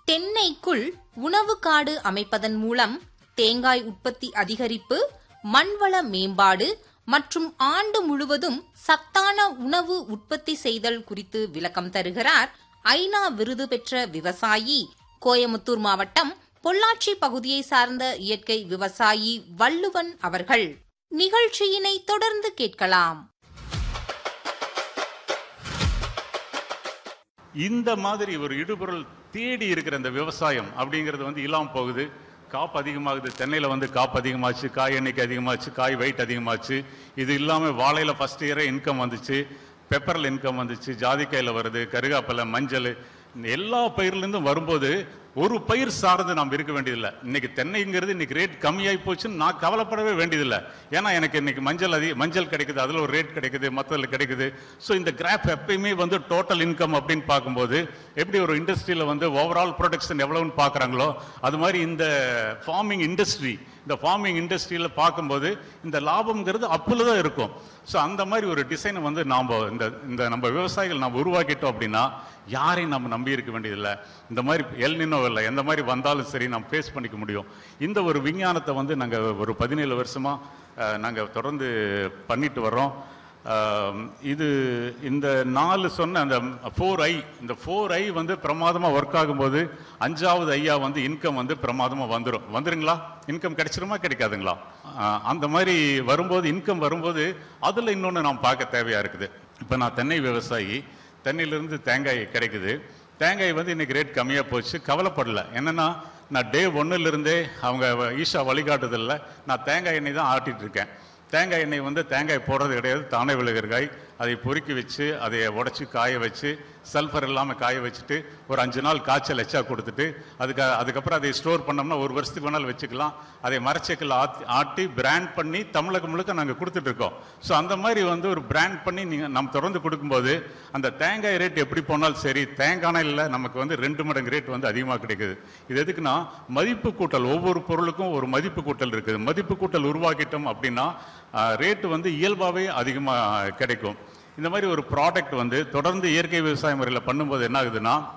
தென்னைக்குள் உணவு காடு அமைப்பதன் மூலம் தேங்காய் உற்பத்தி அதிகரிப்பு மண்வள மேம்பாடு மற்றும் ஆண்டு முழுவதும் சத்தான உணவு உற்பத்தி செய்தல் குறித்து விளக்கம் தருகிறார் ஐநா விருது பெற்ற விவசாயி கோயமுத்தூர் மாவட்டம் பொள்ளாச்சி பகுதியை சார்ந்த இயற்கை விவசாயி வள்ளுவன் அவர்கள் நிகழ்ச்சியினை தொடர்ந்து கேட்கலாம் இந்த மாதிரி ஒரு இடுபொருள் தேடி இருக்கிற இந்த விவசாயம் அப்படிங்கிறது வந்து இல்லாமல் போகுது காப்பு அதிகமாகுது தென்னையில் வந்து காப்பு அதிகமாச்சு காய் எண்ணிக்கை அதிகமாச்சு காய் வெயிட் அதிகமாச்சு இது இல்லாமல் வாழையில் ஃபஸ்ட் இயரே இன்கம் வந்துச்சு பெப்பரில் இன்கம் வந்துச்சு ஜாதிக்காயில் வருது கருகாப்பிலை மஞ்சள் இந்த எல்லா பயிர்லேருந்தும் வரும்போது ஒரு பயிர் சார்ந்து நாம் இருக்க வேண்டியதில்லை இன்னைக்கு தென்னைங்கிறது இன்னைக்கு ரேட் கம்மியாகி போச்சுன்னு நான் கவலைப்படவே வேண்டியதில்லை ஏன்னா எனக்கு இன்னைக்கு மஞ்சள் அதிக மஞ்சள் கிடைக்குது அதில் ஒரு ரேட் கிடைக்குது மற்றதில் கிடைக்குது ஸோ இந்த கிராஃப் எப்பயுமே வந்து டோட்டல் இன்கம் அப்படின்னு பார்க்கும்போது எப்படி ஒரு இண்டஸ்ட்ரியில் வந்து ஓவரால் ப்ரொடக்ஷன் எவ்வளவுன்னு பார்க்குறாங்களோ அது மாதிரி இந்த ஃபார்மிங் இண்டஸ்ட்ரி இந்த ஃபார்மிங் இண்டஸ்ட்ரியில் பார்க்கும்போது இந்த லாபம்ங்கிறது அப்பில் தான் இருக்கும் ஸோ அந்த மாதிரி ஒரு டிசைனை வந்து நாம் இந்த இந்த நம்ம விவசாயிகள் நாம் உருவாக்கிட்டோம் அப்படின்னா யாரையும் நம்ம நம்பி இருக்க வேண்டியதில்லை இந்த மாதிரி எல் நின்னோ இல்லை எந்த மாதிரி வந்தாலும் சரி நம்ம ஃபேஸ் பண்ணிக்க முடியும் இந்த ஒரு விஞ்ஞானத்தை வந்து நாங்கள் ஒரு பதினேழு வருஷமாக நாங்கள் தொடர்ந்து பண்ணிட்டு வர்றோம் ஆம், இது இந்த நாலு சொன்ன அந்த ஃபோர் ஐ இந்த ஃபோர் ஐ வந்து பிரமாதமாக ஒர்க் ஆகும்போது அஞ்சாவது ஐயா வந்து இன்கம் வந்து பிரமாதமாக வந்துடும் வந்துருங்களா இன்கம் கிடைச்சிருமா கிடைக்காதுங்களா ஆ, அந்த மாதிரி வரும்போது இன்கம் வரும்போது அதில் இன்னொன்று நாம் பார்க்க தேவையாக இருக்குது இப்போ நான் தென்னை விவசாயி தென்னையிலிருந்து தேங்காய் கிடைக்குது தேங்காய் வந்து இன்னைக்கு ரேட் கம்மியாக போச்சு கவலைப்படல என்னன்னா நான் டே ஒன்றுலேருந்தே அவங்க ஈஷா வழிகாட்டுதலில் நான் தேங்காய் எண்ணெய் தான் ஆட்டிட்டு இருக்கேன் தேங்காய் எண்ணெய் வந்து தேங்காய் போடுறது கிடையாது தானே விழுகிற காய் அதை பொறுக்கி வச்சு அதை உடச்சி காய வச்சு சல்ஃபர் இல்லாமல் காய வச்சுட்டு ஒரு அஞ்சு நாள் காய்ச்சல் எச்சா கொடுத்துட்டு அதுக்கு அதுக்கப்புறம் அதை ஸ்டோர் பண்ணோம்னா ஒரு வருஷத்துக்கு வேணாலும் வச்சுக்கலாம் அதை மரச்செக்கில் ஆத்தி ஆட்டி பிராண்ட் பண்ணி தமிழகம் முழுக்க நாங்கள் கொடுத்துட்டு இருக்கோம் ஸோ அந்த மாதிரி வந்து ஒரு பிராண்ட் பண்ணி நீங்கள் நம்ம தொடர்ந்து கொடுக்கும்போது அந்த தேங்காய் ரேட் எப்படி போனாலும் சரி தேங்காய் இல்லை நமக்கு வந்து ரெண்டு மடங்கு ரேட் வந்து அதிகமாக கிடைக்குது இது எதுக்குன்னா மதிப்பு கூட்டல் ஒவ்வொரு பொருளுக்கும் ஒரு மதிப்பு கூட்டல் இருக்குது மதிப்பு கூட்டல் உருவாக்கிட்டோம் அப்படின்னா ரேட்டு வந்து இயல்பாகவே அதிகமாக கிடைக்கும் இந்த மாதிரி ஒரு ப்ராடக்ட் வந்து தொடர்ந்து இயற்கை விவசாய முறையில் பண்ணும்போது என்ன ஆகுதுன்னா